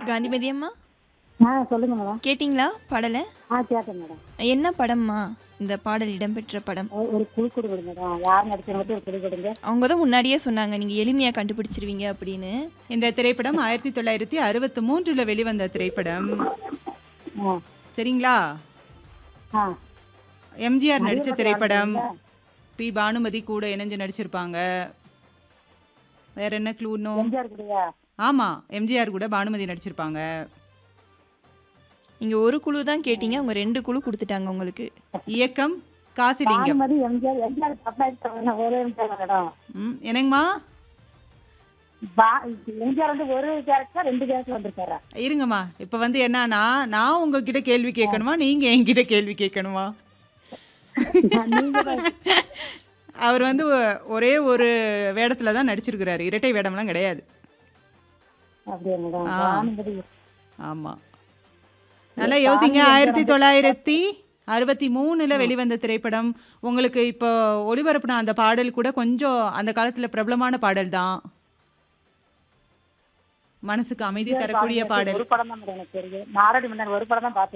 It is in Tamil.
காந்திமதி அம்மா ஆ சொல்லுங்க மேடம் கேட்டிங்களா பாடலை ஆ கேட்டேன் மேடம் என்ன படம்மா இந்த பாடல் இடம்பெற்ற படம் ஒரு- ஒரு குழு கொடுங்க மேடம் யார் நடிச்சவங்க ஒரு குழு கொடுங்க அவங்க தான் முன்னாடியே சொன்னாங்க நீங்கள் எளிமையாக கண்டுபிடிச்சிருவீங்க அப்படின்னு இந்த திரைப்படம் ஆயிரத்தி தொள்ளாயிரத்தி அறுபத்தி மூன்றுல வெளிவந்த திரைப்படம் ஆ சரிங்களா ஆ எம்ஜிஆர் நடிச்ச திரைப்படம் பி பானுமதி கூட இணைஞ்சு நடிச்சிருப்பாங்க வேற என்ன க்ளூ இன்னும் எம்ஜிஆர் கூடயா ஆமா எம்ஜிஆர் கூட பானுமதி நடிச்சிருப்பாங்க நீங்கள் ஒரு குழு தான் கேட்டீங்க அவங்க ரெண்டு குழு கொடுத்துட்டாங்க உங்களுக்கு இயக்கம் காசிலிங்கம் பானுமதி எம்ஜிஆர் எம்ஜிஆர் தப்பாயிட்டு ஒரே எம்ஜிஆர் மேடம் ம் என்னங்கம்மா பா எம்ஜிஆர் வந்து ஒரு கேரக்டர் ரெண்டு கேரக்டர் வந்திருக்காரா இருங்கம்மா இப்போ வந்து என்னன்னா நான் உங்ககிட்ட கேள்வி கேட்கணுமா நீங்க என்கிட்ட கேள்வி கேட்கணுமா நீங்க தான் அவர் வந்து ஒ- ஒரே ஒரு வேடத்துல தான் நடிச்சிருக்கிறாரு இரட்டை வேடம்லாம் கிடையாது அப்படியா மேடம் ஆ. பானுமதி ஆமா நல்லா யோசிங்க ஆயிரத்தி தொள்ளாயிரத்தி அறுபத்தி மூணுல வெளிவந்த திரைப்படம் உங்களுக்கு இப்போ ஒளிபரப்புன அந்த பாடல் கூட கொஞ்சம் அந்த காலத்துல பிரபலமான பாடல் தான் மனசுக்கு அமைதி தரக்கூடிய பாடல் ஒரு படம் தான் மேடம் எனக்கு தெரியும் நாரடி மன்னர் ஒரு படம் தான் பார்த்தேன்